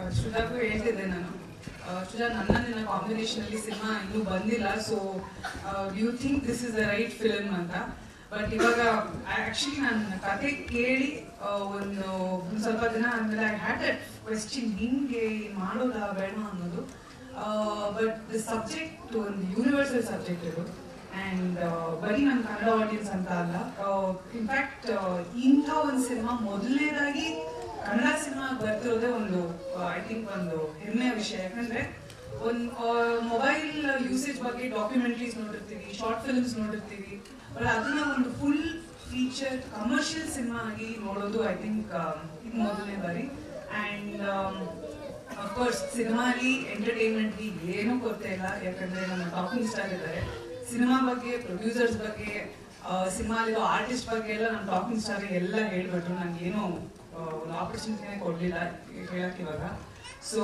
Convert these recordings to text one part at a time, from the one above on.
ಶ್ರುಜಾಗೂ ಹೇಳ್ತಿದ್ದೆ ನಾನು ಆ, ಶ್ರುಜಾ ನನ್ನ ನಿನ್ನ ಕಾಂಬಿನೇಷನ್ ಅಲ್ಲಿ ಸಿನಿಮಾ ಇನ್ನೂ ಬಂದಿಲ್ಲ so you think this is the right film ಅಂತ ಬಟ್ ಇವಾಗ ಆಕ್ಚುಲಿ ನಾನು ಕತೆ ಕೇಳಿ ಆ, ಒಂದು ಒಂದ್ ಸ್ವಲ್ಪ ದಿನ ಆದ್ಮೇಲೆ ಐ ಹ್ಯಾಡ್ ದಟ್ ಕ್ವೆಶ್ಚನ್ ಹಿಂಗೆ ಮಾಡೋದಾ ಬೇಡ ಅನ್ನೋದು ಬಟ್ ದ ಸಬ್ಜೆಕ್ಟ್ ಒಂದು ಯೂನಿವರ್ಸಲ್ ಸಬ್ಜೆಕ್ಟ್ ಇದು ಅಂಡ್ ಬರೀ ನಮ್ಮ ಕನ್ನಡ ಆಡಿಯನ್ಸ್ ಅಂತ ಅಲ್ಲ ಇನ್ಫ್ಯಾಕ್ಟ್ ಇಂಥ ಒಂದು ಸಿನಿಮಾ ಮೊದಲನೇದಾಗಿ ಕನ್ನಡ ಸಿನಿಮಾ ಬರ್ತಿರೋದೇ ಒಂದು ಐ ಥಿಂಕ್ ಒಂದು ಹೆಮ್ಮೆಯ ವಿಷಯ ಯಾಕಂದ್ರೆ ಒಂದು ಮೊಬೈಲ್ ಯೂಸೇಜ್ ಬಗ್ಗೆ ಡಾಕ್ಯುಮೆಂಟ್ರೀಸ್ ನೋಡಿರ್ತೀವಿ ಶಾರ್ಟ್ ಫಿಲ್ಮ್ಸ್ ನೋಡಿರ್ತೀವಿ ಬಟ್ ಅದನ್ನ ಒಂದು ಫುಲ್ ಫೀಚರ್ ಕಮರ್ಷಿಯಲ್ ಸಿನಿಮಾ ಆಗಿ ನೋಡೋದು ಐ ಥಿಂಕ್ ಇದು ಮೊದಲನೇ ಬಾರಿ ಅಂಡ್ ಅಫ್ಕೋರ್ಸ್ ಸಿನಿಮಾಲಿ ಎಂಟರ್ಟೈನ್ಮೆಂಟ್ಗೆ ಏನೂ ಕೊರತೆ ಇಲ್ಲ ಯಾಕಂದ್ರೆ ನಮ್ಮ ಟಾಕಿಂಗ್ ಸ್ಟಾರ್ ಇದ್ದಾರೆ ಸಿನಿಮಾ ಬಗ್ಗೆ ಪ್ರೊಡ್ಯೂಸರ್ಸ್ ಬಗ್ಗೆ ಸಿನಿಮಾಲಿರೋ ಆರ್ಟಿಸ್ಟ್ ಬಗ್ಗೆ ಎಲ್ಲ ನಮ್ಮ ಟಾಕಿಂಗ್ ಸ್ಟಾರ್ ಎಲ್ಲ ಹೇಳ್ಬಿಟ್ರು ನಂಗೆ ಏನೋ ಒಂದು ಆಪರ್ಚುನಿಟಿನೇ ಕೊಡಲಿಲ್ಲ ಹೇಳಕ್ ಇವಾಗ so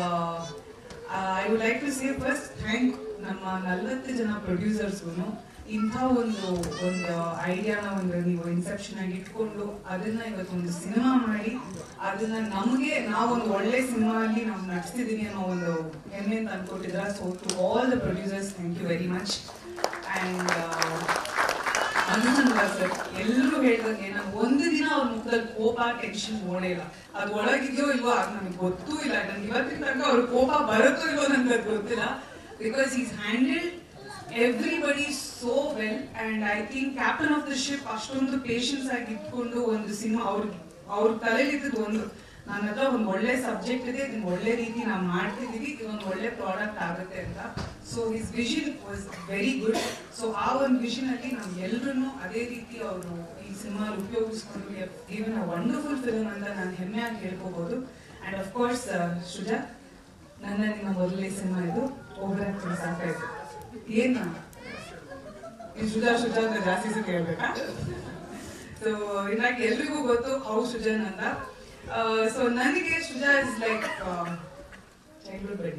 I would like to say first thank ನಮ್ಮ ನಲವತ್ತು ಜನ ಪ್ರೊಡ್ಯೂಸರ್ಸ್ಗೂ ಇಂಥ ಒಂದು ಒಂದು ಐಡಿಯಾನ ಒಂದು ನೀವು ಇನ್ಸೆಪ್ಷನ್ ಆಗಿ ಇಟ್ಕೊಂಡು ಅದನ್ನ ಇವತ್ತು ಒಂದು ಸಿನಿಮಾ ಮಾಡಿ ಅದನ್ನ ನಮಗೆ ನಾವೊಂದು ಒಳ್ಳೆ ಸಿನಿಮಾ ಅಲ್ಲಿ ನಾವು ನಡೆಸ್ತಿದೀವಿ ಅನ್ನೋ ಒಂದು ಹೆಮ್ಮೆ ಅಂತ ಅನ್ಕೊಟ್ಟಿದ್ರ so to all the producers thank you very much and ಅನುಸಂಧ ಸರ್ ಎಲ್ಲರೂ ಹೇಳ್ದಂಗೆ ನಾನು ಒಂದು ದಿನ ಅವ್ರ ಮುಖದಲ್ಲಿ ಕೋಪ ಟೆನ್ಷನ್ ನೋಡೇ ಇಲ್ಲ ಅದು ಒಳಗಿದೆಯೋ ಇಲ್ವೋ ಅದು ನನಗೆ ಗೊತ್ತೂ ಇಲ್ಲ ನನ್ಗೆ ಇವತ್ತಿನ ತನಕ ಅವ್ರ ಕೋಪ ಬರುತ್ತೋ ಇಲ್ವೋ ನನಗೆ ಅದು ಗೊತ್ತಿಲ್ಲ because is handled everybody so well and I think captain of the ship ಅಷ್ಟೊಂದು ಪೇಷನ್ಸ್ ಆಗಿ ಇಟ್ಕೊಂಡು ಒಂದು ಸಿನಿಮಾ ಅವ್ರ ಅವ್ರ ತಲೆಲಿದ್ದದ್ದು ಒಂದು ನನ್ನ ಹತ್ರ ಒಂದು ಒಳ್ಳೆ ಸಬ್ಜೆಕ್ಟ್ ಇದೆ ಇದನ್ನ ಒಳ್ಳೆ ರೀತಿ ನಾವು ಮಾಡ್ತಿದೀವಿ ಇದು ಒಂದು ಒಳ್ಳೆ ಪ್ರಾಡಕ್ಟ್ ಆಗುತ್ತೆ ಅಂತ so his vision was very good so ಆ ಒಂದು ವಿಷನ್ ಅಲ್ಲಿ ನಾವು ಎಲ್ರು ಅದೇ ರೀತಿ ಅವರು ಈ ಸಿನಿಮಾ ಉಪಯೋಗಿಸ್ಕೊಂಡು ಈವನ್ ಅ ವಂಡರ್ಫುಲ್ ಫಿಲ್ಮ್ ಅಂತ ನಾನು ಹೆಮ್ಮೆಯಾಗಿ ಹೇಳ್ಕೋಬಹುದು ಅಂಡ್ ಅಫ್ ಕೋರ್ಸ್ ಸೃಜಾ ನನ್ನ ನಿಮ್ಮ ಮೊದಲನೇ ಸಿನಿಮಾ ಇದು ಓವರ್ ಆಕ್ಟಿಂಗ್ ಸಾಕಾಯ್ತು ಏನ್ ಈ ಸುಜಾ ಸುಜಾ ಅಂತ ಜಾಸ್ತಿ ಸತಿ ಹೇಳ್ಬೇಕಾ ಸೊ ಇನ್ಫ್ಯಾಕ್ಟ್ ಎಲ್ರಿಗೂ ಗೊತ್ತು ಹೌ ಸುಜನ್ ಅಂತ ಸೊ ನನಗೆ Suja is like childhood buddy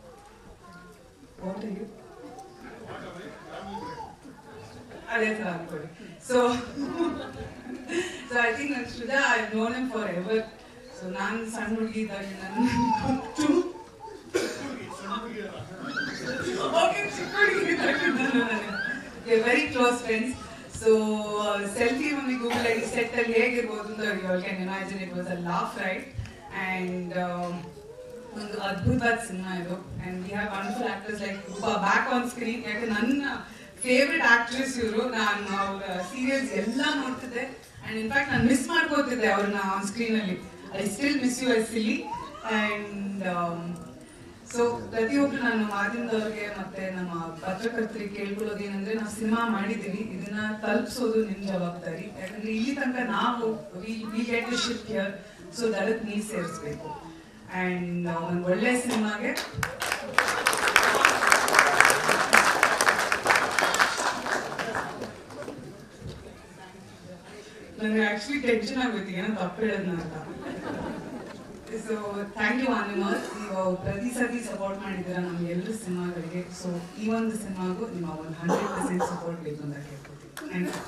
what you ಅದೇ ತರ ಅನ್ಕೊಳ್ಳಿ ಸೊ ಸೊ ಐ ಥಿಂಕ್ ನನ್ನ Suja I known him forever so ನಾನು ಸಣ್ಣ ಹುಡುಗಿ ಇದ್ದಾಗ ನನ್ನ ಗೊತ್ತು ಓಕೆ ಚಿಕ್ಕ ಹುಡುಗಿ ಇದ್ದಾಗ very close friends so selfie mummy Google ಆಗಿ ಸೆಟ್ ಅಲ್ಲಿ ಹೇಗಿರ್ಬೋದು ಅಂತ you can imagine it was a laugh right and ಒಂದು ಅದ್ಭುತವಾದ ಸಿನಿಮಾ ಇದು and we have wonderful actors like back on screen ಯಾಕೆ ನನ್ನ ಫೇವ್ರೆಟ್ ಆಕ್ಟ್ರೆಸ್ ಇವರು ನಾನು ಅವರ ಸೀರಿಯಲ್ಸ್ ಎಲ್ಲ ನೋಡ್ತಿದ್ದೆ ಅಂಡ್ ಇನ್ಫ್ಯಾಕ್ಟ್ ನಾನು ಮಿಸ್ ಮಾಡ್ಕೋತಿದ್ದೆ ಅವ್ರನ್ನ ಆನ್ ಸ್ಕ್ರೀನ್ ಅಲ್ಲಿ I still miss you I silly and so ಪ್ರತಿಯೊಬ್ರು ನಾನು ಮಾಧ್ಯಮದವ್ರಿಗೆ ಮತ್ತೆ ನಮ್ಮ ಪತ್ರಕರ್ತರಿಗೆ ಕೇಳ್ಕೊಳ್ಳೋದು ಏನಂದ್ರೆ ನಾವು ಸಿನಿಮಾ ಮಾಡಿದೀವಿ ಇದನ್ನ ತಲುಪಿಸೋದು ನಿಮ್ ಜವಾಬ್ದಾರಿ ಯಾಕಂದ್ರೆ ಇಲ್ಲಿ ತನಕ ನಾವು we get to shift here so ದಳಕ್ ನೀರ್ ಸೇರಿಸ್ಬೇಕು ಅಂಡ್ ಒಂದು ಒಳ್ಳೆ ಸಿನಿಮಾಗೆ ನನಗೆ ಆಕ್ಚುಲಿ ಟೆನ್ಷನ್ ಆಗುತ್ತೆ ಏನೋ ತಪ್ಪು ಹೇಳೋದ್ನ ಅಂತ ಸೊ ಥ್ಯಾಂಕ್ ಯು ಅನಿಮಲ್ ನೀವು ಪ್ರತಿ ಸತಿ ಸಪೋರ್ಟ್ ಮಾಡಿದ್ದೀರಾ ನಮ್ಗೆ ಎಲ್ಲರೂ ಸಿನಿಮಾಗಳಿಗೆ ಸೊ ಈ ಒಂದು ಸಿನಿಮಾಗೂ ನಿಮ್ಮ ಒಂದು ಹಂಡ್ರೆಡ್ ಪರ್ಸೆಂಟ್ ಸಪೋರ್ಟ್ ಬೇಕು ಅಂತ ಕೇಳ್ಕೊತೀನಿ ಥ್ಯಾಂಕ್ ಯು